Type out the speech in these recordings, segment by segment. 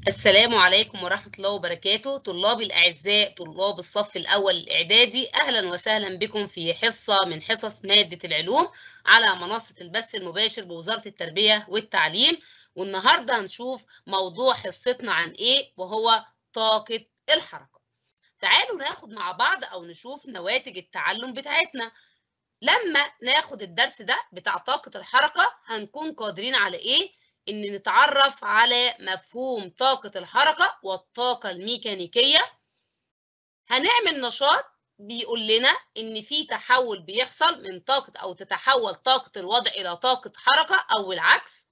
السلام عليكم ورحمة الله وبركاته طلابي الأعزاء طلاب الصف الأول الإعدادي أهلا وسهلا بكم في حصة من حصص مادة العلوم على منصة البث المباشر بوزارة التربية والتعليم والنهاردة هنشوف موضوع حصتنا عن إيه وهو طاقة الحركة تعالوا ناخد مع بعض أو نشوف نواتج التعلم بتاعتنا لما ناخد الدرس ده بتاع طاقة الحركة هنكون قادرين على إيه؟ إن نتعرف على مفهوم طاقة الحركة والطاقة الميكانيكية هنعمل نشاط بيقول لنا إن في تحول بيحصل من طاقة أو تتحول طاقة الوضع إلى طاقة حركة أو العكس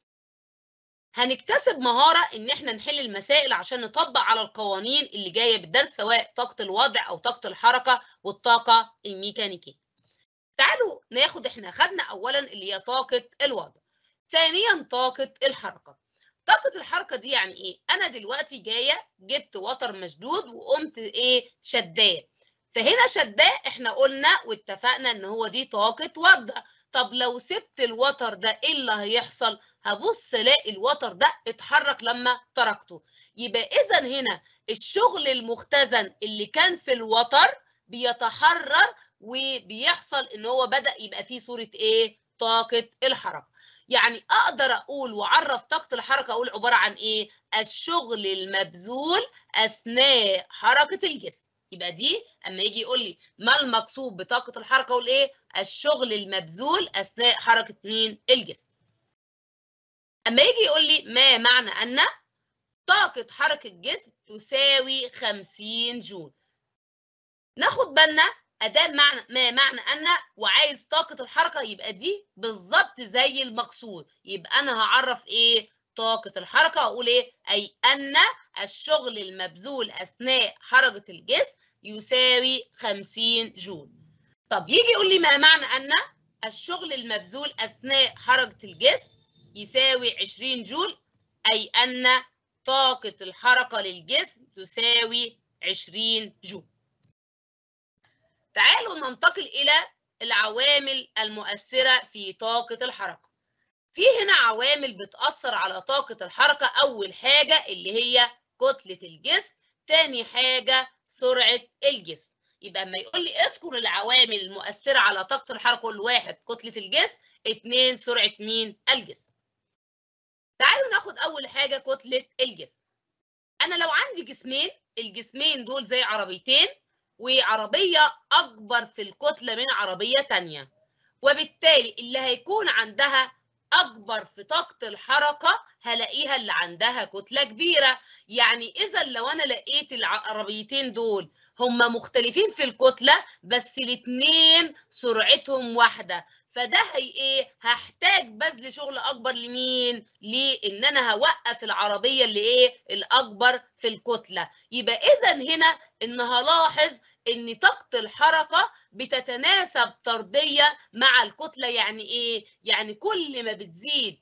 هنكتسب مهارة إن إحنا نحل المسائل عشان نطبق على القوانين اللي جاية بالدرس سواء طاقة الوضع أو طاقة الحركة والطاقة الميكانيكية تعالوا ناخد إحنا خدنا أولا اللي هي طاقة الوضع ثانيا طاقة الحركة طاقة الحركة دي يعني ايه؟ أنا دلوقتي جاية جبت وتر مشدود وقمت ايه؟ شداه فهنا شداه احنا قلنا واتفقنا ان هو دي طاقة وضع طب لو سبت الوتر ده ايه اللي هيحصل؟ هبص الاقي الوتر ده اتحرك لما تركته يبقى اذا هنا الشغل المختزن اللي كان في الوتر بيتحرر وبيحصل ان هو بدأ يبقى فيه صورة ايه؟ طاقة الحركة يعني اقدر اقول واعرف طاقه الحركه اقول عباره عن ايه الشغل المبذول اثناء حركه الجسم يبقى دي اما يجي يقول لي ما المقصود بطاقه الحركه اقول ايه الشغل المبذول اثناء حركه مين الجسم اما يجي يقول لي ما معنى ان طاقه حركه الجسم تساوي 50 جول ناخد بالنا أداة معنى ما معنى أن وعايز طاقة الحركة يبقى دي بالظبط زي المقصود يبقى أنا هعرف إيه طاقة الحركة أقول إيه أي أن الشغل المبذول أثناء حركة الجسم يساوي 50 جول طب يجي يقول لي ما معنى أن الشغل المبذول أثناء حركة الجسم يساوي 20 جول أي أن طاقة الحركة للجسم تساوي 20 جول تعالوا ننتقل إلى العوامل المؤثرة في طاقة الحركة. في هنا عوامل بتأثر على طاقة الحركة أول حاجة اللي هي كتلة الجسم، تاني حاجة سرعة الجسم. يبقى اما يقول لي اذكر العوامل المؤثرة على طاقة الحركة كل واحد كتلة الجسم، اتنين سرعة مين؟ الجسم. تعالوا ناخد أول حاجة كتلة الجسم. أنا لو عندي جسمين، الجسمين دول زي عربيتين وعربية أكبر في الكتلة من عربية تانية وبالتالي اللي هيكون عندها أكبر في طاقة الحركة هلاقيها اللي عندها كتلة كبيرة يعني إذا لو أنا لقيت العربيتين دول هما مختلفين في الكتلة بس الاتنين سرعتهم واحدة فده هي ايه هحتاج بذل شغل اكبر لمين لان انا هوقف العربيه اللي ايه الاكبر في الكتله يبقى اذا هنا ان هلاحظ ان طاقه الحركه بتتناسب طرديه مع الكتله يعني ايه يعني كل ما بتزيد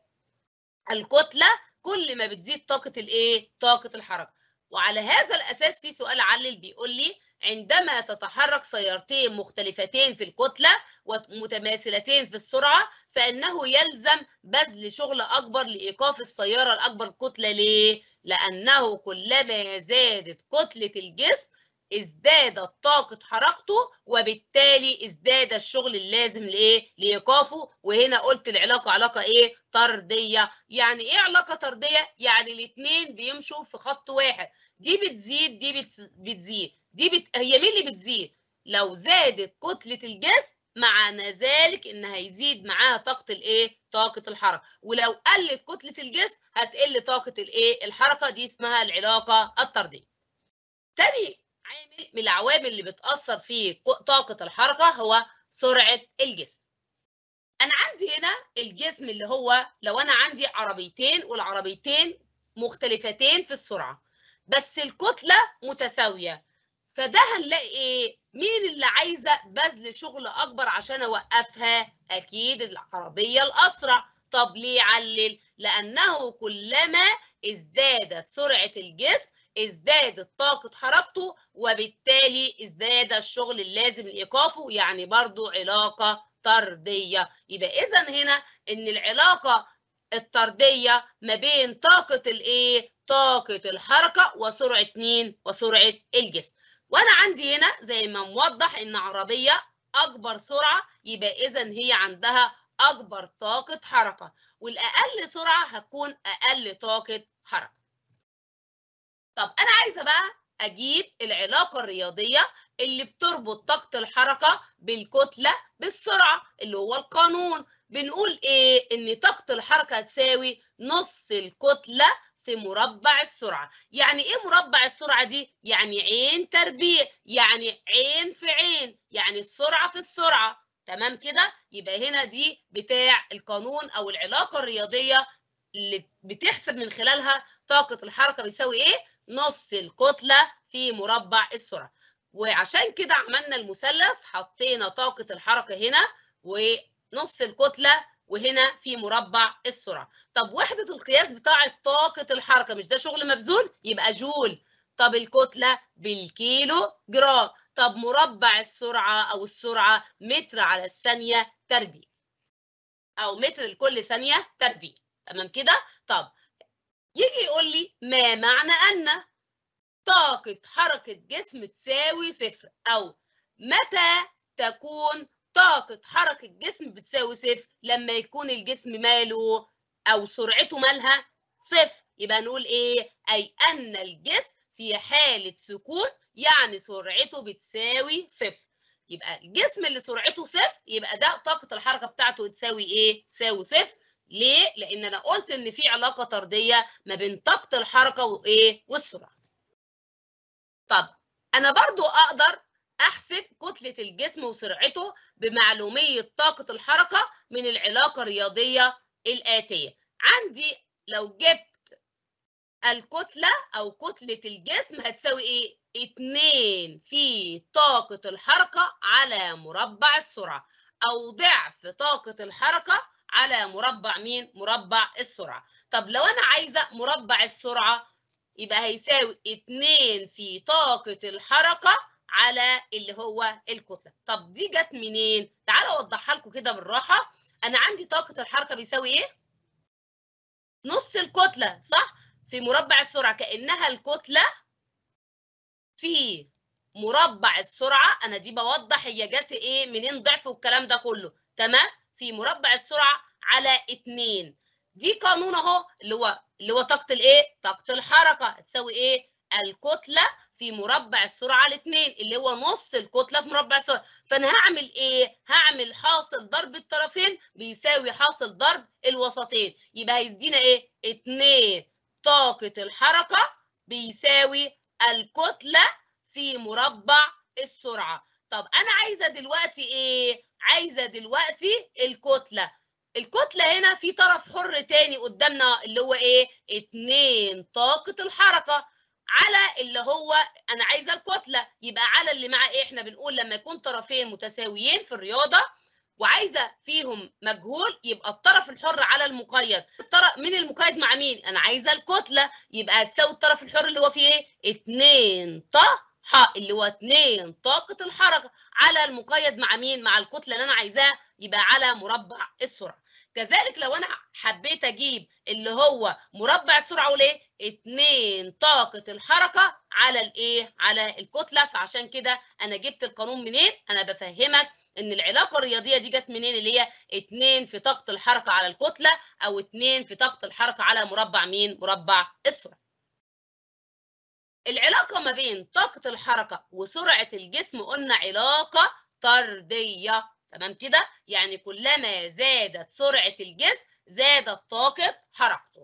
الكتله كل ما بتزيد طاقه الايه طاقه الحركه وعلى هذا الاساس في سؤال علل بيقول لي عندما تتحرك سيارتين مختلفتين في الكتلة ومتماثلتين في السرعة فإنه يلزم بذل شغل أكبر لإيقاف السيارة الأكبر كتلة ليه؟ لأنه كلما زادت كتلة الجسم ازدادت طاقة حركته وبالتالي ازداد الشغل اللازم لإيه؟ لإيقافه وهنا قلت العلاقة علاقة إيه؟ طردية يعني إيه علاقة طردية؟ يعني الاتنين بيمشوا في خط واحد دي بتزيد دي بتزيد دي بت... هي مين اللي بتزيد لو زادت كتلة الجسم معنى ذلك ان هيزيد معاها طاقة الايه طاقة الحركة ولو قلت كتلة الجسم هتقل طاقة الايه الحركة دي اسمها العلاقة الطردية تاني عامل من العوامل اللي بتأثر في طاقة الحركة هو سرعة الجسم انا عندي هنا الجسم اللي هو لو انا عندي عربيتين والعربيتين مختلفتين في السرعة بس الكتلة متساوية فده هنلاقي ايه مين اللي عايزه بذل شغل اكبر عشان اوقفها اكيد العربيه الاسرع طب ليه علل لانه كلما ازدادت سرعه الجسم ازدادت طاقه حركته وبالتالي ازداد الشغل اللازم لايقافه يعني برضو علاقه طرديه يبقى اذا هنا ان العلاقه الطرديه ما بين طاقه الايه طاقة الحركة وسرعة مين؟ وسرعة الجسم وأنا عندي هنا زي ما موضح إن عربية أكبر سرعة يبقى إذا هي عندها أكبر طاقة حركة والأقل سرعة هتكون أقل طاقة حركة طب أنا عايزة بقى أجيب العلاقة الرياضية اللي بتربط طاقة الحركة بالكتلة بالسرعة اللي هو القانون بنقول إيه؟ إن طاقة الحركة هتساوي نص الكتلة في مربع السرعة يعني إيه مربع السرعة دي؟ يعني عين تربيع يعني عين في عين يعني السرعة في السرعة تمام كده؟ يبقى هنا دي بتاع القانون أو العلاقة الرياضية اللي بتحسب من خلالها طاقة الحركة بيساوي إيه؟ نص الكتلة في مربع السرعة وعشان كده عملنا المثلث حطينا طاقة الحركة هنا ونص الكتلة وهنا في مربع السرعة طب وحدة القياس بتاعة طاقة الحركة مش ده شغل مبذول يبقى جول طب الكتلة بالكيلو جرام طب مربع السرعة أو السرعة متر على الثانية تربيع أو متر لكل ثانية تربيع تمام كده طب يجي يقول لي ما معنى أن طاقة حركة جسم تساوي صفر أو متى تكون طاقة حركة جسم بتساوي صفر لما يكون الجسم ماله أو سرعته مالها صفر يبقى نقول إيه؟ أي أن الجسم في حالة سكون يعني سرعته بتساوي صفر يبقى الجسم اللي سرعته صفر يبقى ده طاقة الحركة بتاعته تساوي إيه؟ تساوي صفر ليه؟ لأن أنا قلت إن في علاقة طردية ما بين طاقة الحركة وإيه؟ والسرعة. طب أنا برضو أقدر أحسب كتلة الجسم وسرعته بمعلومية طاقة الحركة من العلاقة الرياضية الآتية. عندي لو جبت الكتلة أو كتلة الجسم هتساوي إيه؟ 2 في طاقة الحركة على مربع السرعة أو ضعف طاقة الحركة على مربع مين؟ مربع السرعة. طب لو أنا عايزة مربع السرعة يبقى هيساوي 2 في طاقة الحركة على اللي هو الكتلة. طب دي جت منين؟ تعالوا أوضحها لكم كده بالراحة. أنا عندي طاقة الحركة بيساوي إيه؟ نص الكتلة صح؟ في مربع السرعة كأنها الكتلة في مربع السرعة أنا دي بوضح هي جت إيه منين ضعف والكلام ده كله تمام؟ في مربع السرعة على 2 دي قانون اهو اللي هو اللي هو طاقة الايه؟ طاقة الحركة هتساوي ايه؟ الكتلة في مربع السرعة على 2 اللي هو نص الكتلة في مربع السرعة فانا هعمل ايه؟ هعمل حاصل ضرب الطرفين بيساوي حاصل ضرب الوسطين يبقى هيدينا ايه؟ 2 طاقة الحركة بيساوي الكتلة في مربع السرعة طب انا عايزة دلوقتي ايه؟ عايزه دلوقتي الكتله الكتله هنا في طرف حر تاني قدامنا اللي هو ايه 2 طاقه الحركه على اللي هو انا عايزه الكتله يبقى على اللي مع ايه احنا بنقول لما يكون طرفين متساويين في الرياضه وعايزه فيهم مجهول يبقى الطرف الحر على المقيد الطرف من المقيد مع مين انا عايزه الكتله يبقى هتساوي الطرف الحر اللي هو فيه ايه 2 ط ح اللي هو 2 طاقة الحركة على المقيد مع مين؟ مع الكتلة اللي أنا عايزاها يبقى على مربع السرعة. كذلك لو أنا حبيت أجيب اللي هو مربع السرعة وليه؟ 2 طاقة الحركة على الإيه؟ على الكتلة فعشان كده أنا جبت القانون منين؟ أنا بفهمك إن العلاقة الرياضية دي جت منين اللي هي 2 في طاقة الحركة على الكتلة أو 2 في طاقة الحركة على مربع مين؟ مربع السرعة. العلاقة ما بين طاقة الحركة وسرعة الجسم قلنا علاقة طردية تمام كده يعني كلما زادت سرعة الجسم زادت طاقة حركته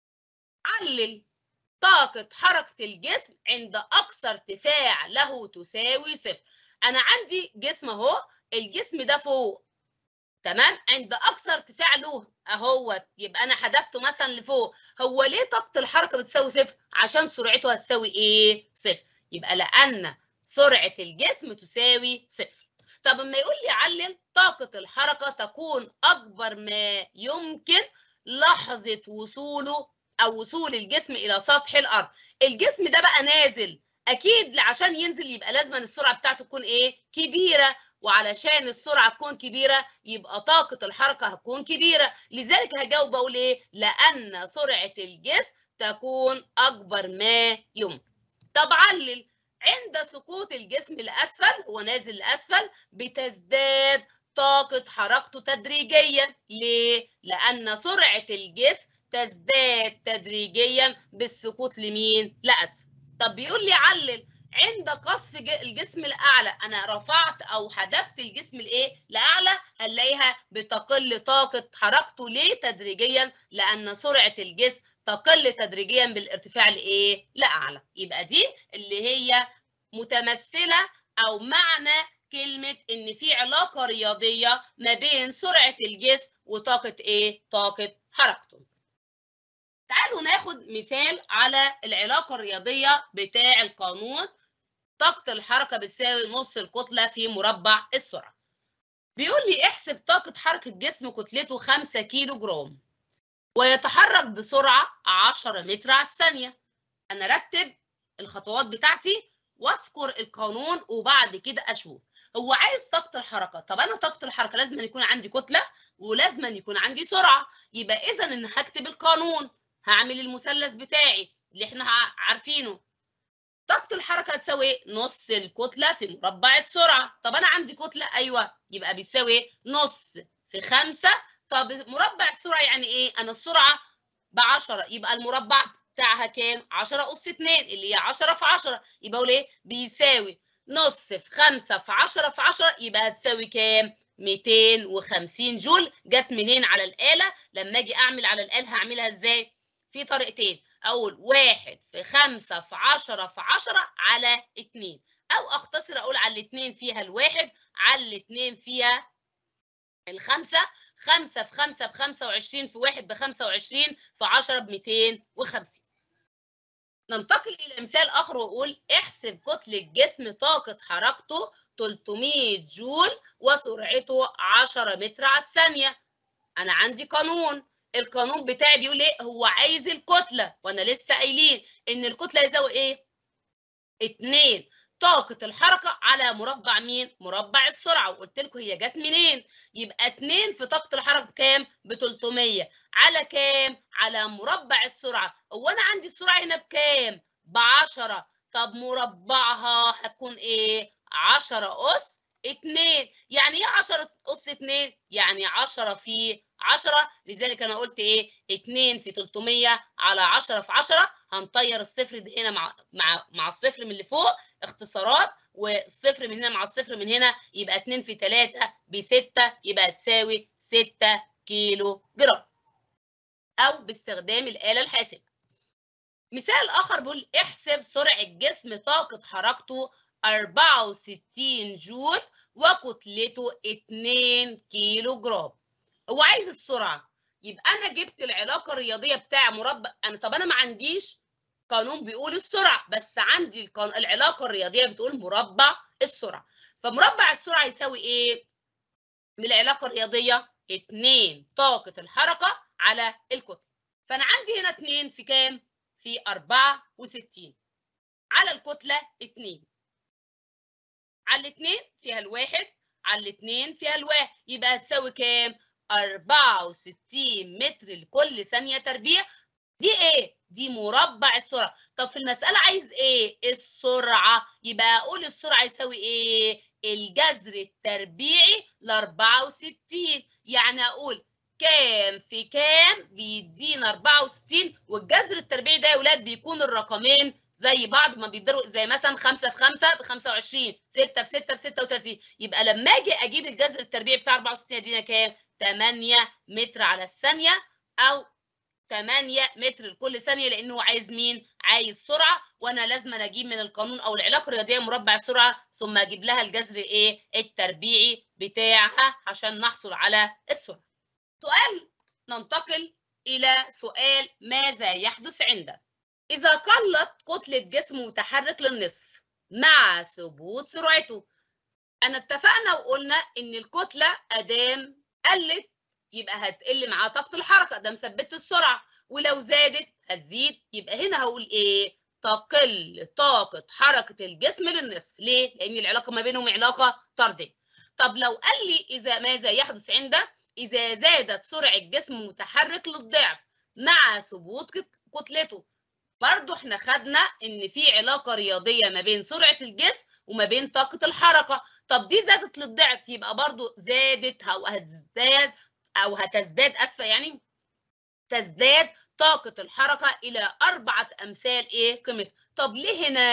علل طاقة حركة الجسم عند أقصى ارتفاع له تساوي صفر أنا عندي جسم أهو الجسم ده فوق تمام عند أقصى ارتفاع له أهوت يبقى أنا حذفته مثلا لفوق هو ليه طاقة الحركة بتساوي صفر؟ عشان سرعته هتساوي إيه؟ صفر يبقى لأن سرعة الجسم تساوي صفر طب اما يقول لي علل طاقة الحركة تكون أكبر ما يمكن لحظة وصوله أو وصول الجسم إلى سطح الأرض الجسم ده بقى نازل أكيد عشان ينزل يبقى لازم السرعة بتاعته تكون إيه؟ كبيرة وعلشان السرعة تكون كبيرة يبقى طاقة الحركة هتكون كبيرة لذلك هجاوب أقول إيه؟ لأن سرعة الجسم تكون أكبر ما يمكن طب علل عند سقوط الجسم الأسفل هو نازل لأسفل بتزداد طاقة حركته تدريجيا ليه؟ لأن سرعة الجسم تزداد تدريجيا بالسقوط لمين؟ لأسفل طب بيقول لي علل عند قصف الجسم الاعلى انا رفعت او حذفت الجسم الايه لاعلى هنلاقيها بتقل طاقه حركته ليه تدريجيا لان سرعه الجسم تقل تدريجيا بالارتفاع لايه لاعلى يبقى دي اللي هي متمثله او معنى كلمه ان في علاقه رياضيه ما بين سرعه الجسم وطاقه ايه طاقه حركته تعالوا ناخد مثال على العلاقه الرياضيه بتاع القانون طاقة الحركة بتساوي نص الكتلة في مربع السرعة. بيقول لي احسب طاقة حركة جسم كتلته 5 كيلو جرام ويتحرك بسرعة 10 متر على الثانية. أنا رتب الخطوات بتاعتي واذكر القانون وبعد كده أشوف. هو عايز طاقة الحركة، طب أنا طاقة الحركة لازم يكون عندي كتلة ولازم يكون عندي سرعة، يبقى إذا إن هكتب القانون، هعمل المثلث بتاعي اللي إحنا عارفينه. طاقة الحركة هتساوي نص الكتلة في مربع السرعة، طب أنا عندي كتلة أيوه يبقى بيساوي نص في خمسة، طب مربع السرعة يعني إيه؟ أنا السرعة ب 10 يبقى المربع بتاعها كام؟ 10 أس 2 اللي هي 10 في 10 يبقى أقول إيه؟ بيساوي نص في 5 في 10 في 10 يبقى هتساوي كام؟ 250 جول جت منين على الآلة؟ لما أجي أعمل على الآلة هعملها إزاي؟ في طريقتين أقول واحد في خمسة في عشرة في عشرة على اتنين أو أختصر أقول على الاتنين فيها الواحد على الاتنين فيها الخمسة خمسة في خمسة بخمسة وعشرين في واحد بخمسة وعشرين في عشرة بميتين وخمسين ننتقل إلى مثال آخر وأقول احسب كتلة جسم طاقة حركته 300 جول وسرعته 10 متر على الثانية أنا عندي قانون القانون بتاعي بيقول ايه هو عايز الكتله وانا لسه قايلين ان الكتله يساوي ايه 2 طاقه الحركه على مربع مين مربع السرعه وقلت لكم هي جت منين يبقى 2 في طاقه الحركه بكام ب 300 على كام على مربع السرعه هو انا عندي السرعه هنا بكام ب 10 طب مربعها هتكون ايه 10 اس 2 يعني ايه 10 اس 2 يعني 10 في 10 لذلك انا قلت ايه 2 في 300 على 10 في 10 هنطير الصفر ده هنا مع مع مع الصفر من اللي فوق اختصارات والصفر من هنا مع الصفر من هنا يبقى 2 في 3 ب 6 يبقى تساوي 6 كيلو جرام او باستخدام الآلة الحاسبة مثال اخر بيقول احسب سرعة جسم طاقة حركته 64 جول وكتلته 2 كيلو جرام هو عايز السرعه يبقى انا جبت العلاقه الرياضيه بتاع مربع انا طب انا ما عنديش قانون بيقول السرعه بس عندي القان... العلاقه الرياضيه بتقول مربع السرعه فمربع السرعه يساوي ايه من العلاقه الرياضيه 2 طاقه الحركه على الكتله فانا عندي هنا 2 في كام في 64 على الكتله 2 على الاثنين فيها الواحد على الاثنين فيها الواحد يبقى هتساوي كام 64 متر لكل ثانية تربيع دي ايه؟ دي مربع السرعة طب في المسألة عايز ايه؟ السرعة يبقى اقول السرعة يساوي ايه؟ الجذر التربيعي ل 64 يعني اقول كام في كام بيدينا 64 والجذر التربيعي ده يا ولاد بيكون الرقمين زي بعض ما بيقدروا زي مثلا 5 في 5 ب 25 6 في 6 ب 36 يبقى لما اجي اجيب الجذر التربيعي بتاع 64 يدينا كام 8 متر على الثانيه او 8 متر لكل ثانيه لانه عايز مين عايز سرعه وانا لازم اجيب من القانون او العلاقه الرياضيه مربع السرعه ثم اجيب لها الجذر ايه التربيعي بتاعها عشان نحصل على السرعه سؤال ننتقل الى سؤال ماذا يحدث عند إذا قلت كتلة جسم متحرك للنصف مع ثبوت سرعته أنا اتفقنا وقلنا إن الكتلة أدام قلت يبقى هتقل معاها طاقة الحركة ده مثبت السرعة ولو زادت هتزيد يبقى هنا هقول إيه؟ تقل طاقة حركة الجسم للنصف ليه؟ لأن العلاقة ما بينهم علاقة طردية طب لو قال لي إذا ماذا يحدث عند إذا زادت سرعة جسم متحرك للضعف مع ثبوت كتلته برضو احنا خدنا ان في علاقة رياضية ما بين سرعة الجسم وما بين طاقة الحركة طب دي زادت للضعف يبقى برضو زادت او هتزداد او هتزداد اسفة يعني تزداد طاقة الحركة الى اربعة امثال ايه قيمتها طب ليه هنا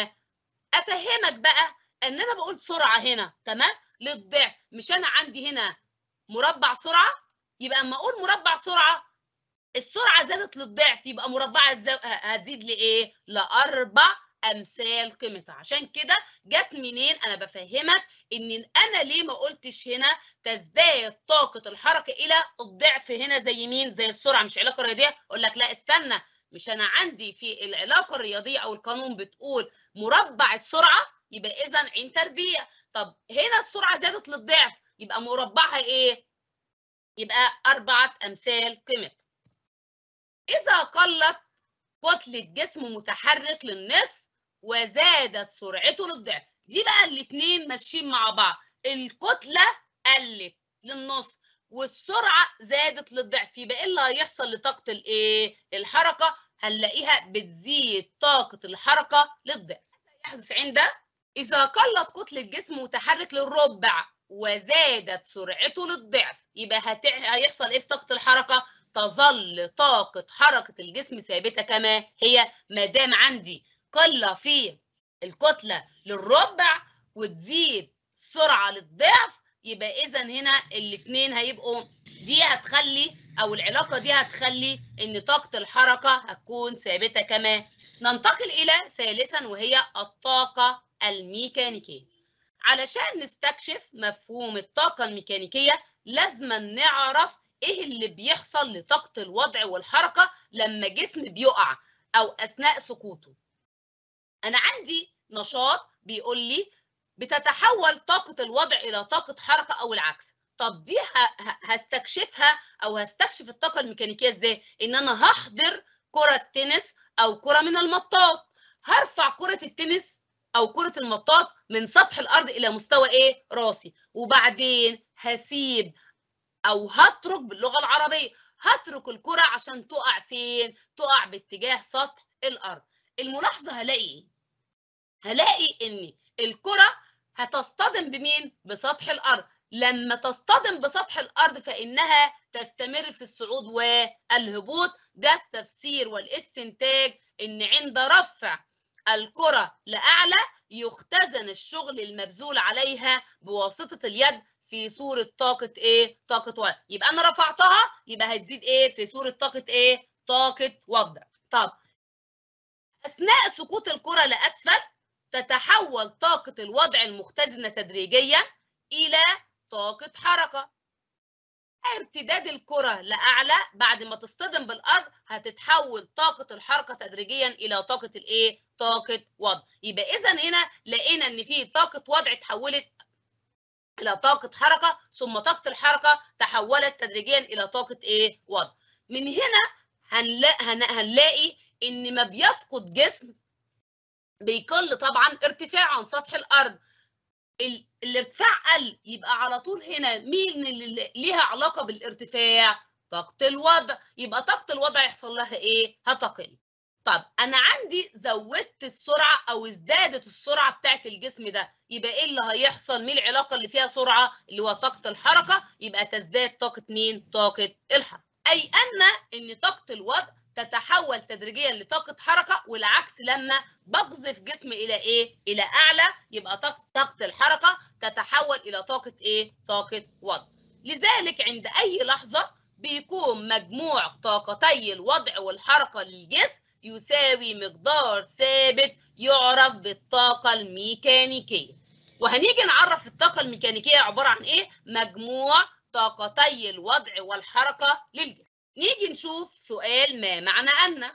افهمك بقى ان انا بقول سرعة هنا تمام للضعف مش انا عندي هنا مربع سرعة يبقى اما اقول مربع سرعة السرعة زادت للضعف يبقى مربعها هتزيد لإيه؟ لأربع أمثال قيمتها عشان كده جت منين أنا بفهمك إن أنا ليه ما قلتش هنا تزداد طاقة الحركة إلى الضعف هنا زي مين؟ زي السرعة مش علاقة رياضية؟ أقول لك لا استنى مش أنا عندي في العلاقة الرياضية أو القانون بتقول مربع السرعة يبقى إذا عين تربيع طب هنا السرعة زادت للضعف يبقى مربعها إيه؟ يبقى أربعة أمثال قيمتها إذا قلت كتلة جسم متحرك للنصف وزادت سرعته للضعف دي بقى الاتنين ماشيين مع بعض الكتلة قلت للنص والسرعة زادت للضعف يبقى ايه اللي هيحصل لطاقة الايه الحركة هنلاقيها بتزيد طاقة الحركة للضعف يحدث عند إذا قلت كتلة جسم متحرك للربع وزادت سرعته للضعف يبقى هتع... هيحصل ايه في طاقة الحركة تظل طاقة حركة الجسم ثابتة كما هي ما دام عندي قلة في الكتلة للربع وتزيد السرعة للضعف يبقى إذا هنا الاتنين هيبقوا دي هتخلي أو العلاقة دي هتخلي إن طاقة الحركة هتكون ثابتة كما ننتقل إلى ثالثا وهي الطاقة الميكانيكية علشان نستكشف مفهوم الطاقة الميكانيكية لازم نعرف ايه اللي بيحصل لطاقة الوضع والحركة لما جسم بيقع او اثناء سقوطه انا عندي نشاط بيقول لي بتتحول طاقة الوضع الى طاقة حركة او العكس طب دي هستكشفها او هستكشف الطاقة الميكانيكية ازاي ان انا هحضر كرة تنس او كرة من المطاط هرفع كرة التنس او كرة المطاط من سطح الارض الى مستوى ايه راسي وبعدين هسيب او هترك باللغه العربيه هترك الكره عشان تقع فين تقع باتجاه سطح الارض الملاحظه هلاقي ايه هلاقي ان الكره هتصطدم بمين بسطح الارض لما تصطدم بسطح الارض فانها تستمر في الصعود والهبوط ده التفسير والاستنتاج ان عند رفع الكره لاعلى يختزن الشغل المبذول عليها بواسطه اليد في صورة طاقة ايه؟ طاقة وضع يبقى انا رفعتها يبقى هتزيد ايه؟ في صورة طاقة ايه؟ طاقة وضع طب اثناء سقوط الكرة لاسفل تتحول طاقة الوضع المختزنة تدريجيا الى طاقة حركة ارتداد الكرة لأعلى بعد ما تصطدم بالأرض هتتحول طاقة الحركة تدريجيا إلى طاقة الإيه؟ طاقة وضع يبقى إذا هنا لقينا إن في طاقة وضع اتحولت الى طاقه حركه ثم طاقه الحركه تحولت تدريجيا الى طاقه ايه وضع من هنا هنلاقي هنلاقي ان ما بيسقط جسم بيقل طبعا ارتفاع عن سطح الارض ال... الارتفاع قل يبقى على طول هنا مين اللي ليها علاقه بالارتفاع طاقه الوضع يبقى طاقه الوضع يحصل لها ايه هتقل طب انا عندي زودت السرعه او ازدادت السرعه بتاعت الجسم ده يبقى ايه اللي هيحصل مين العلاقه اللي فيها سرعه اللي هو طاقه الحركه يبقى تزداد طاقه مين طاقه الحركه اي ان ان طاقه الوضع تتحول تدريجيا لطاقه حركه والعكس لما بقذف جسم الى ايه الى اعلى يبقى طاقه طاقه الحركه تتحول الى طاقه ايه طاقه وضع لذلك عند اي لحظه بيكون مجموع طاقتي الوضع والحركه للجسم يساوي مقدار ثابت يعرف بالطاقة الميكانيكية وهنيجي نعرف الطاقة الميكانيكية عبارة عن ايه مجموع طاقتي الوضع والحركة للجسم نيجي نشوف سؤال ما معنى أن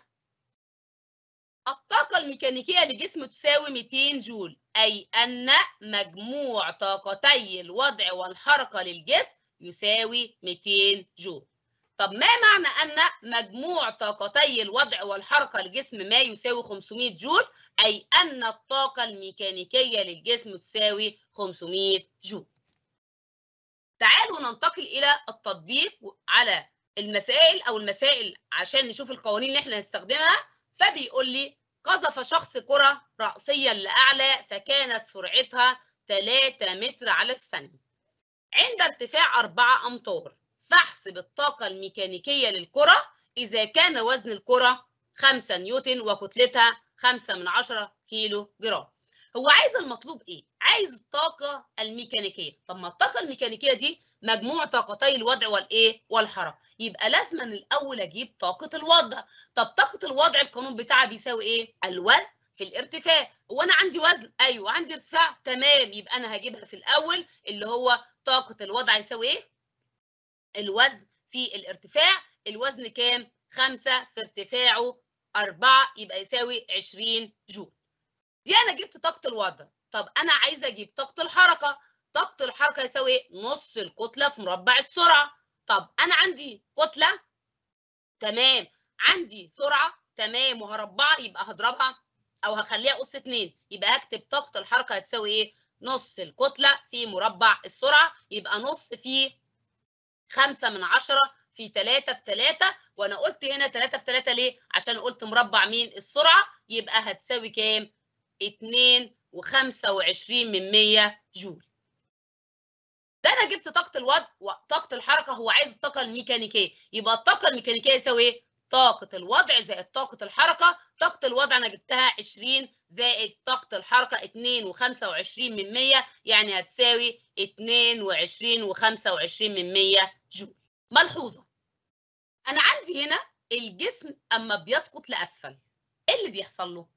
الطاقة الميكانيكية لجسم تساوي 200 جول أي أن مجموع طاقتي الوضع والحركة للجسم يساوي 200 جول طب ما معنى أن مجموع طاقتي الوضع والحركة للجسم ما يساوي 500 جول أي أن الطاقة الميكانيكية للجسم تساوي 500 جول تعالوا ننتقل إلى التطبيق على المسائل او المسائل عشان نشوف القوانين اللي احنا هنستخدمها فبيقول لي قذف شخص كرة رأسيا لأعلى فكانت سرعتها 3 متر على الثانية عند ارتفاع 4 أمتار فاحسب الطاقة الميكانيكية للكرة إذا كان وزن الكرة 5 نيوتن وكتلتها 5 من 10 كيلو جرام هو عايز المطلوب ايه عايز الطاقه الميكانيكيه طب ما الطاقه الميكانيكيه دي مجموع طاقتي الوضع والايه والحركه يبقى لازما الاول اجيب طاقه الوضع طب طاقه الوضع القانون بتاعها بيساوي ايه الوزن في الارتفاع هو انا عندي وزن ايوه عندي ارتفاع تمام يبقى انا هجيبها في الاول اللي هو طاقه الوضع يساوي ايه الوزن في الارتفاع الوزن كام 5 في ارتفاعه 4 يبقى يساوي 20 جول دي انا جبت طاقه الوضع طب انا عايزه اجيب طاقه الحركه طاقه الحركه يساوي ايه نص الكتله في مربع السرعه طب انا عندي كتله تمام عندي سرعه تمام وهربعها يبقى هضربها او هخليها اس 2 يبقى هكتب طاقه الحركه هتساوي ايه نص الكتله في مربع السرعه يبقى نص في 5 من 10 في 3 في 3 وانا قلت هنا 3 في 3 ليه عشان قلت مربع مين السرعه يبقى هتساوي كام 2 و25 من 100 جول ده انا جبت طاقه الوضع وطاقه الحركه هو عايز الطاقه الميكانيكيه يبقى الطاقه الميكانيكيه يساوي ايه طاقه الوضع زائد طاقه الحركه طاقه الوضع انا جبتها 20 زائد طاقه الحركه 2 و25 من 100 يعني هتساوي 22 و25 من 100 جول ملحوظه انا عندي هنا الجسم اما بيسقط لاسفل ايه اللي بيحصل له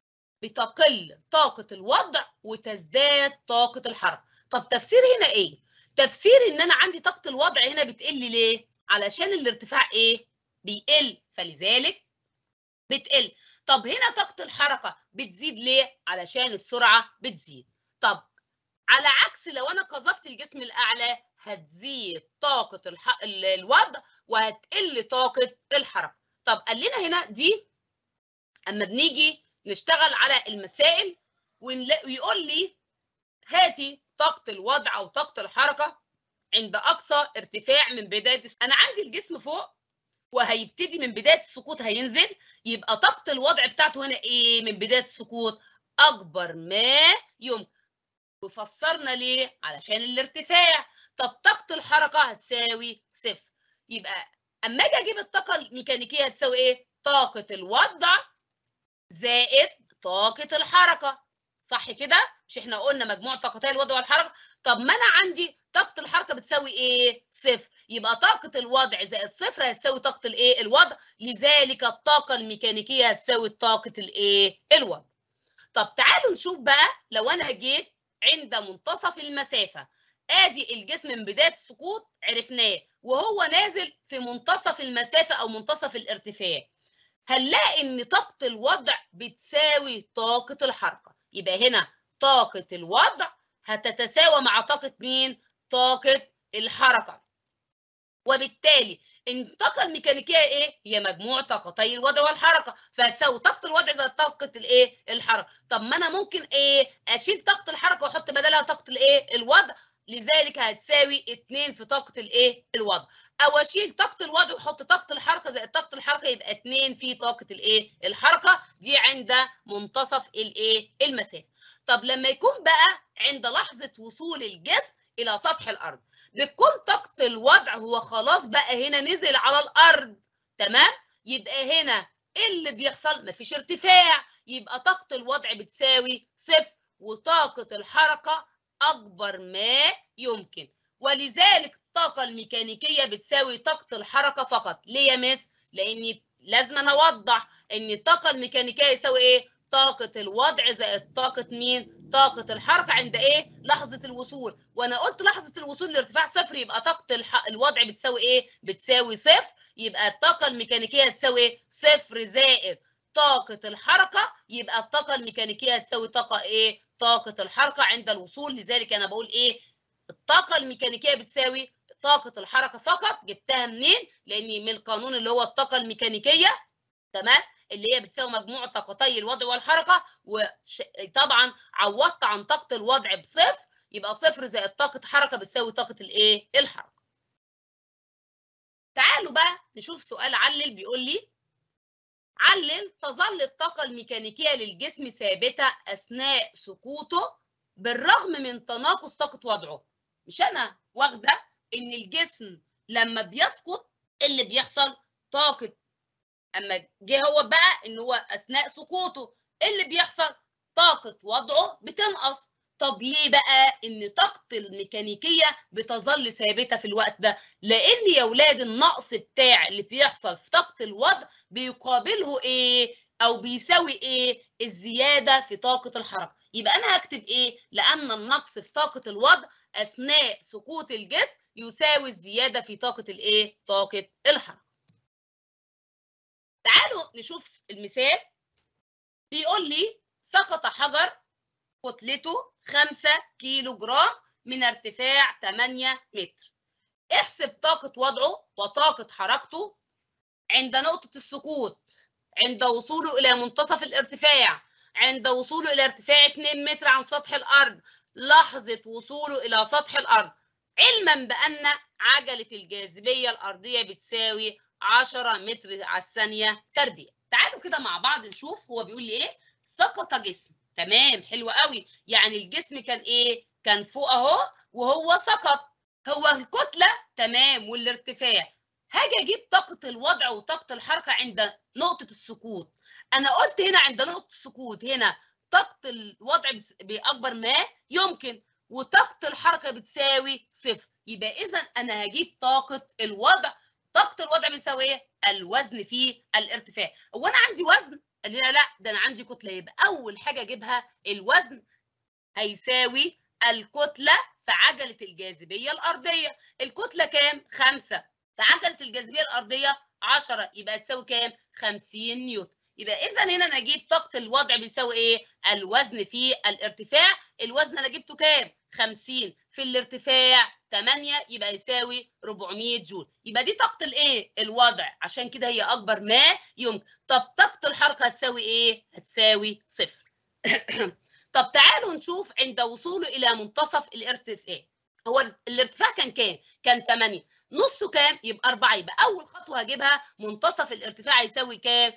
بتقل طاقة الوضع وتزداد طاقة الحركة طب تفسير هنا ايه؟ تفسير ان انا عندي طاقة الوضع هنا بتقل ليه؟ علشان الارتفاع ايه؟ بيقل فلذلك بتقل طب هنا طاقة الحركة بتزيد ليه؟ علشان السرعة بتزيد طب على عكس لو انا قذفت الجسم الاعلى هتزيد طاقة الح... الوضع وهتقل طاقة الحركة طب قال لنا هنا دي اما بنيجي نشتغل على المسائل ويقول لي هاتي طاقة الوضع أو طاقة الحركة عند أقصى ارتفاع من بداية أنا عندي الجسم فوق وهيبتدي من بداية السقوط هينزل يبقى طاقة الوضع بتاعته هنا إيه من بداية السقوط أكبر ما يمكن وفسرنا ليه علشان الارتفاع طب طاقة الحركة هتساوي صفر يبقى أما أجي أجيب الطاقة الميكانيكية هتساوي إيه طاقة الوضع زائد طاقة الحركة صح كده؟ مش احنا قلنا مجموع طاقتي الوضع والحركة طب ما انا عندي طاقة الحركة بتساوي ايه؟ صفر يبقى طاقة الوضع زائد صفر هتساوي طاقة الايه؟ الوضع لذلك الطاقة الميكانيكية هتساوي طاقة الايه؟ الوضع طب تعالوا نشوف بقى لو انا جيت عند منتصف المسافة ادي الجسم من بداية السقوط عرفناه وهو نازل في منتصف المسافة او منتصف الارتفاع هنلاقي ان طاقة الوضع بتساوي طاقة الحركة يبقى هنا طاقة الوضع هتتساوى مع طاقة مين؟ طاقة الحركة وبالتالي الطاقة الميكانيكية ايه؟ هي مجموع طاقتي الوضع والحركة فهتساوي طاقة الوضع زائد طاقة الايه؟ الحركة طب ما انا ممكن ايه؟ اشيل طاقة الحركة واحط بدلها طاقة الايه؟ الوضع لذلك هتساوي 2 في طاقة الايه؟ الوضع او اشيل طاقة الوضع واحط طاقة الحركة زائد طاقة الحركة يبقى 2 في طاقة الايه؟ الحركة دي عند منتصف الايه؟ المسافة. طب لما يكون بقى عند لحظة وصول الجسم الى سطح الارض بتكون طاقة الوضع هو خلاص بقى هنا نزل على الارض تمام؟ يبقى هنا ايه اللي بيحصل؟ مفيش ارتفاع يبقى طاقة الوضع بتساوي صفر وطاقة الحركة أكبر ما يمكن ولذلك الطاقة الميكانيكية بتساوي طاقة الحركة فقط ليه يا مس؟ لأني لازم أنا أوضح إن الطاقة الميكانيكية يساوي إيه؟ طاقة الوضع زائد طاقة مين؟ طاقة الحركة عند إيه؟ لحظة الوصول وأنا قلت لحظة الوصول لارتفاع صفر يبقى طاقة الح... الوضع بتساوي إيه؟ بتساوي صفر يبقى الطاقة الميكانيكية تساوي إيه؟ صفر زائد طاقة الحركة يبقى الطاقة الميكانيكية هتساوي طاقة إيه؟ طاقة الحركة عند الوصول لذلك أنا بقول إيه؟ الطاقة الميكانيكية بتساوي طاقة الحركة فقط جبتها منين؟ لأني من القانون اللي هو الطاقة الميكانيكية تمام؟ اللي هي بتساوي مجموع طاقتي الوضع والحركة وطبعا عوضت عن طاقة الوضع بصفر يبقى صفر زائد طاقة حركة بتساوي طاقة الإيه؟ الحركة. تعالوا بقى نشوف سؤال علل بيقول لي علل تظل الطاقة الميكانيكية للجسم ثابتة أثناء سقوطه بالرغم من تناقص طاقة وضعه مش أنا واخدة إن الجسم لما بيسقط اللي بيحصل طاقة أما جه هو بقى إن هو أثناء سقوطه اللي بيحصل طاقة وضعه بتنقص طب ليه بقى ان طاقة الميكانيكية بتظل ثابتة في الوقت ده لان يا ولاد النقص بتاع اللي بيحصل في طاقة الوضع بيقابله ايه او بيساوي ايه الزيادة في طاقة الحركة يبقى انا هكتب ايه لان النقص في طاقة الوضع اثناء سقوط الجسم يساوي الزيادة في طاقة الايه طاقة الحركة تعالوا نشوف المثال بيقول لي سقط حجر كتلته 5 كيلو جرام من ارتفاع 8 متر احسب طاقة وضعه وطاقة حركته عند نقطة السقوط عند وصوله إلى منتصف الارتفاع عند وصوله إلى ارتفاع 2 متر عن سطح الأرض لحظة وصوله إلى سطح الأرض علما بأن عجلة الجاذبية الأرضية بتساوي 10 متر على الثانية تربيع تعالوا كده مع بعض نشوف هو بيقول لي إيه سقط جسم تمام حلو قوي يعني الجسم كان ايه كان فوق اهو وهو سقط هو الكتله تمام والارتفاع هاجي اجيب طاقه الوضع وطاقه الحركه عند نقطه السقوط انا قلت هنا عند نقطه السقوط هنا طاقه الوضع باكبر ما يمكن وطاقه الحركه بتساوي صفر يبقى اذا انا هجيب طاقه الوضع طاقه الوضع بيساوي ايه الوزن في الارتفاع هو انا عندي وزن قال لنا لا ده انا عندي كتله يبقى اول حاجه اجيبها الوزن هيساوي الكتله في عجله الجاذبيه الارضيه الكتله كام 5 في عجله الجاذبيه الارضيه 10 يبقى تساوي كام 50 نيوتن يبقى اذا هنا انا اجيب طاقه الوضع بيساوي ايه الوزن في الارتفاع الوزن انا جبته كام 50 في الارتفاع 8 يبقى يساوي 400 جول يبقى دي طاقه الايه الوضع عشان كده هي اكبر ما يمكن طب طاقه الحركه هتساوي ايه هتساوي صفر طب تعالوا نشوف عند وصوله الى منتصف الارتفاع هو الارتفاع كان كام كان 8 نصه كام يبقى 4 يبقى اول خطوه هجيبها منتصف الارتفاع يساوي كام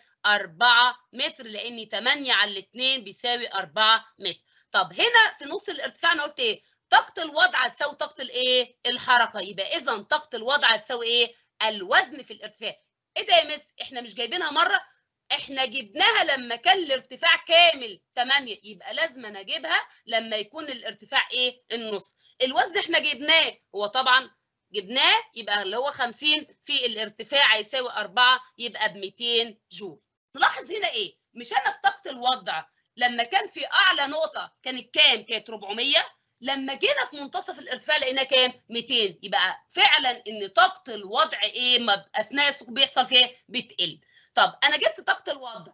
4 متر لان 8 على 2 بيساوي 4 متر طب هنا في نص الارتفاع انا قلت ايه طاقه الوضع هتساوي طاقه الايه الحركه يبقى اذا طاقه الوضع هتساوي ايه الوزن في الارتفاع ايه ده يا مس احنا مش جايبينها مره احنا جبناها لما كان الارتفاع كامل 8 يبقى لازم انا اجيبها لما يكون الارتفاع ايه النص الوزن احنا جبناه هو طبعا جبناه يبقى اللي هو 50 في الارتفاع هيساوي 4 يبقى ب 200 جول نلاحظ هنا ايه مش انا في طاقه الوضع لما كان في اعلى نقطه كانت كام كانت 400 لما جينا في منتصف الارتفاع لقينا كام 200 يبقى فعلا ان طاقه الوضع ايه ما اثناء السقوط بيحصل فيها بتقل طب انا جبت طاقه الوضع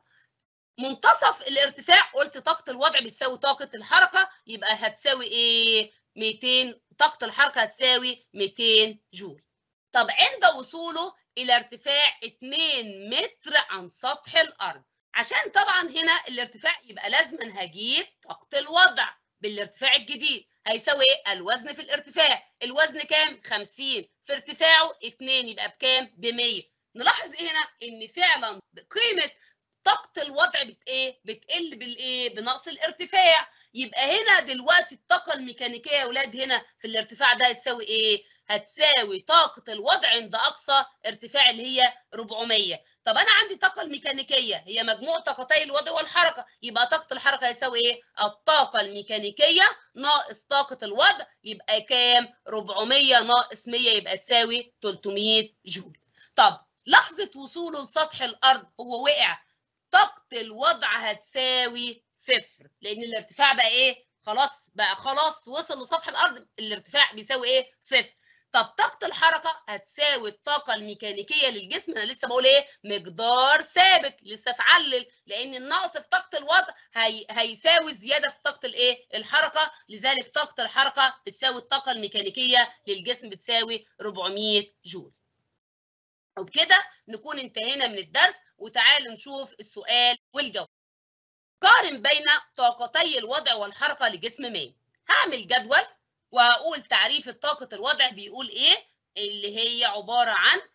منتصف الارتفاع قلت طاقه الوضع بتساوي طاقه الحركه يبقى هتساوي ايه 200 طاقه الحركه هتساوي 200 جول طب عند وصوله الى ارتفاع 2 متر عن سطح الارض عشان طبعا هنا الارتفاع يبقى لازم هجيب طاقه الوضع بالارتفاع الجديد هيساوي ايه الوزن في الارتفاع الوزن كام 50 في ارتفاعه 2 يبقى بكام ب 100 نلاحظ ايه هنا ان فعلا قيمه طاقه الوضع بت ايه بتقل بالايه بنقص الارتفاع يبقى هنا دلوقتي الطاقه الميكانيكيه يا اولاد هنا في الارتفاع ده هتساوي ايه هتساوي طاقه الوضع عند اقصى ارتفاع اللي هي 400 طب انا عندي طاقه الميكانيكيه هي مجموع طاقتي الوضع والحركه يبقى طاقه الحركه هيساوي ايه الطاقه الميكانيكيه ناقص طاقه الوضع يبقى كام 400 ناقص 100 يبقى تساوي 300 جول طب لحظه وصوله لسطح الارض هو وقع طاقه الوضع هتساوي صفر لان الارتفاع بقى ايه خلاص بقى خلاص وصل لسطح الارض الارتفاع بيساوي ايه صفر طب طاقة الحركة هتساوي الطاقة الميكانيكية للجسم أنا لسه بقول إيه؟ مقدار ثابت لسه في علل لأن النقص في طاقة الوضع هي... هيساوي الزيادة في طاقة الإيه؟ الحركة لذلك طاقة الحركة بتساوي الطاقة الميكانيكية للجسم بتساوي 400 جول. وبكده نكون انتهينا من الدرس وتعالوا نشوف السؤال والجواب. قارن بين طاقتي الوضع والحركة لجسم ما. هعمل جدول وهقول تعريف طاقة الوضع بيقول ايه اللي هي عبارة عن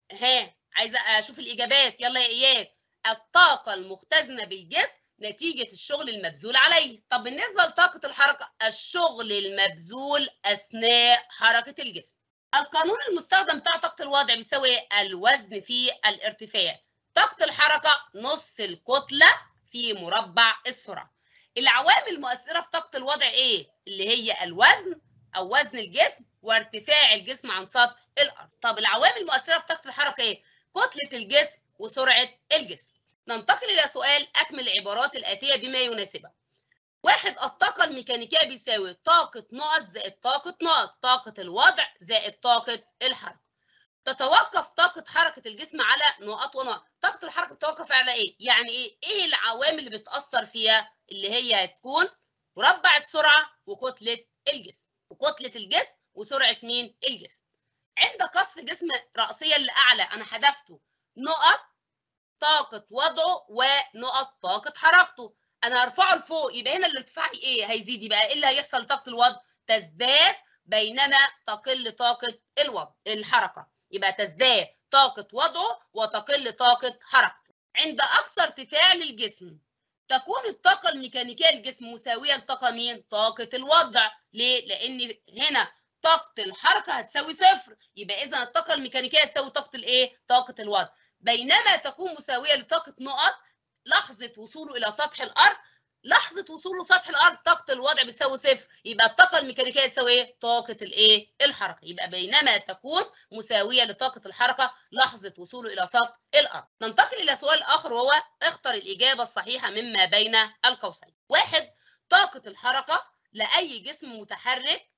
ها عايزه اشوف الاجابات يلا يا اياد الطاقه المختزنه بالجسم نتيجه الشغل المبذول عليه طب بالنسبه لطاقه الحركه الشغل المبذول اثناء حركه الجسم القانون المستخدم بتاع طاقه الوضع بيساوي الوزن في الارتفاع طاقه الحركه نص الكتله في مربع السرعه العوامل المؤثره في طاقه الوضع ايه اللي هي الوزن او وزن الجسم وارتفاع الجسم عن سطح الارض طب العوامل المؤثره في طاقه الحركه ايه كتله الجسم وسرعه الجسم ننتقل الى سؤال اكمل العبارات الاتيه بما يناسبها واحد الطاقة الميكانيكية بيساوي طاقة نقط زائد طاقة نقط طاقة الوضع زائد طاقة الحركة تتوقف طاقة حركة الجسم على نقط ونقط طاقة الحركة بتتوقف على ايه؟ يعني ايه؟ ايه العوامل اللي بتأثر فيها اللي هي هتكون مربع السرعة وكتلة الجسم وكتلة الجسم وسرعة مين؟ الجسم عند قصف جسم رأسيا لأعلى أنا حذفته نقط طاقة وضعه ونقط طاقة حركته أنا هرفعه لفوق يبقى هنا الارتفاع إيه؟ هيزيد يبقى إيه اللي هيحصل لطاقة الوضع؟ تزداد بينما تقل طاقة الوضع الحركة يبقى تزداد طاقة وضعه وتقل طاقة حركته عند أقصى ارتفاع للجسم تكون الطاقة الميكانيكية للجسم مساوية لطاقة مين؟ طاقة الوضع ليه؟ لأن هنا طاقة الحركة هتساوي صفر يبقى إذا الطاقة الميكانيكية هتساوي طاقة الإيه؟ طاقة الوضع بينما تكون مساوية لطاقة نقط لحظة وصوله إلى سطح الأرض لحظة وصوله لسطح الأرض طاقة الوضع بيساوي صفر يبقى الطاقة الميكانيكية تساوي إيه؟ طاقة الإيه؟ الحركة يبقى بينما تكون مساوية لطاقة الحركة لحظة وصوله إلى سطح الأرض ننتقل إلى سؤال آخر وهو اختر الإجابة الصحيحة مما بين القوسين واحد طاقة الحركة لأي جسم متحرك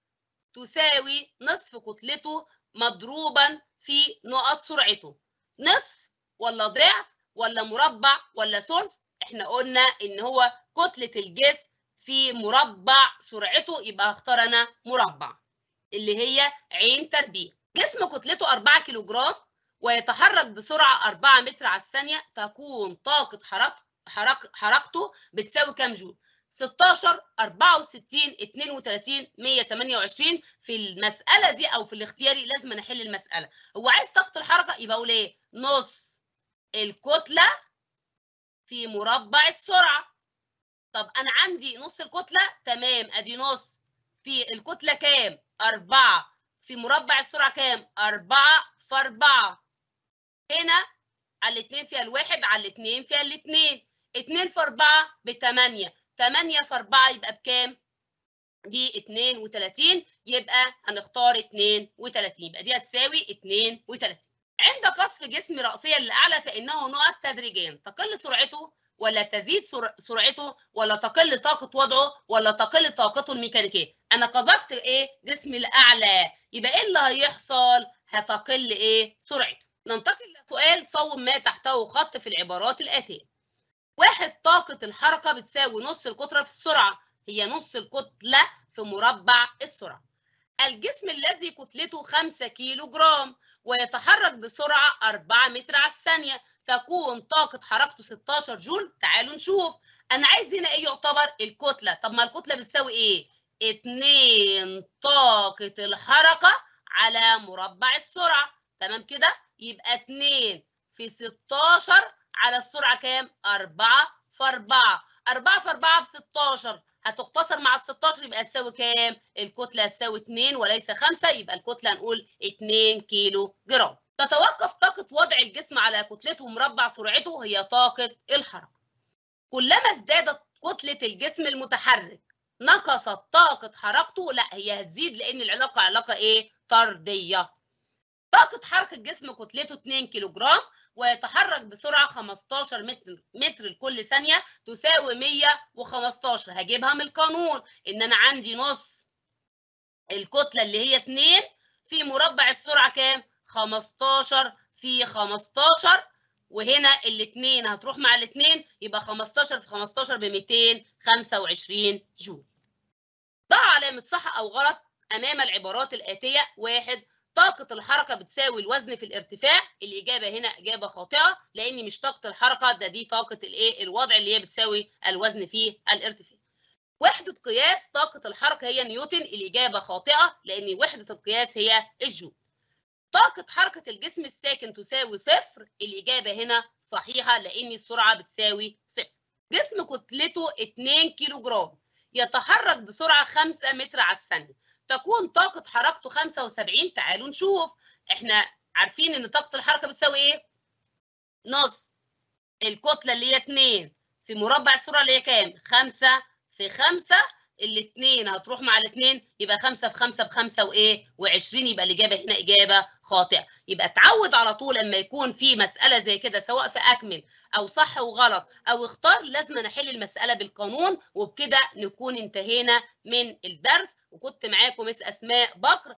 تساوي نصف كتلته مضروبا في نقط سرعته نصف ولا ضعف ولا مربع ولا ثلث احنا قلنا ان هو كتلة الجسم في مربع سرعته يبقى هختار انا مربع اللي هي عين تربيع جسم كتلته 4 كيلو جرام ويتحرك بسرعة 4 متر على الثانية تكون طاقة حرك حرك حركته بتساوي كام جول 16 64 32 128 في المسألة دي أو في الاختياري لازم نحل المسألة هو عايز طاقة الحركة يبقى أقول إيه نص الكتلة في مربع السرعة طب أنا عندي نص الكتلة تمام أدي نص في الكتلة كام؟ أربعة في مربع السرعة كام؟ أربعة في أربعة هنا على الاتنين فيها الواحد على الاتنين فيها الاتنين اتنين في أربعة بتمانية تمانية في أربعة يبقى بكام؟ ب 32 يبقى هنختار 32 يبقى دي هتساوي 32 عند قصف جسم رأسيا لأعلى فإنه نقط تدريجيا تقل سرعته ولا تزيد سرعته ولا تقل طاقة وضعه ولا تقل طاقته الميكانيكية أنا قذفت إيه جسم الأعلى يبقى إيه اللي هيحصل هتقل إيه سرعته ننتقل لسؤال صوب ما تحته خط في العبارات الآتية واحد طاقة الحركة بتساوي نص القطرة في السرعة هي نص الكتلة في مربع السرعة الجسم الذي كتلته 5 كيلو جرام ويتحرك بسرعة 4 متر على الثانية تكون طاقة حركته 16 جول تعالوا نشوف أنا عايز هنا إيه يعتبر الكتلة طب ما الكتلة بتساوي إيه 2 طاقة الحركة على مربع السرعة تمام كده يبقى 2 في 16 على السرعة كام 4 في 4 4 في 4 ب 16 هتختصر مع ال 16 يبقى تساوي كام؟ الكتلة هتساوي 2 وليس 5 يبقى الكتلة هنقول 2 كيلو جرام. تتوقف طاقة وضع الجسم على كتلته مربع سرعته هي طاقة الحركة. كلما ازدادت كتلة الجسم المتحرك نقصت طاقة حركته لا هي هتزيد لأن العلاقة علاقة إيه؟ طردية. طاقة حركة الجسم كتلته 2 كيلو جرام ويتحرك بسرعة 15 متر, متر لكل ثانية تساوي 115 هجيبها من القانون إن أنا عندي نص الكتلة اللي هي 2 في مربع السرعة كام؟ 15 في 15 وهنا الاثنين هتروح مع الاثنين يبقى 15 في 15 ب 225 جول. ضع علامة صح أو غلط أمام العبارات الآتية واحد طاقة الحركة بتساوي الوزن في الارتفاع الإجابة هنا إجابة خاطئة لأن مش طاقة الحركة ده دي طاقة الإيه الوضع اللي هي بتساوي الوزن في الارتفاع وحدة قياس طاقة الحركة هي نيوتن الإجابة خاطئة لأن وحدة القياس هي الجول طاقة حركة الجسم الساكن تساوي صفر الإجابة هنا صحيحة لأن السرعة بتساوي صفر جسم كتلته 2 كيلو جرام يتحرك بسرعة 5 متر على الثانية تكون طاقة حركته 75 تعالوا نشوف احنا عارفين ان طاقة الحركة بتساوي ايه؟ نص الكتلة اللي هي 2 في مربع السرعة اللي هي كام؟ 5 في 5 الاثنين هتروح مع الاثنين يبقى 5 في 5 بخمسة وايه؟ و20 يبقى الاجابة هنا اجابة خاطئة يبقى اتعود على طول اما يكون في مسألة زي كده سواء في اكمل او صح وغلط او اختار لازم نحل المسألة بالقانون وبكده نكون انتهينا من الدرس وكنت معاكم مس اسماء بكر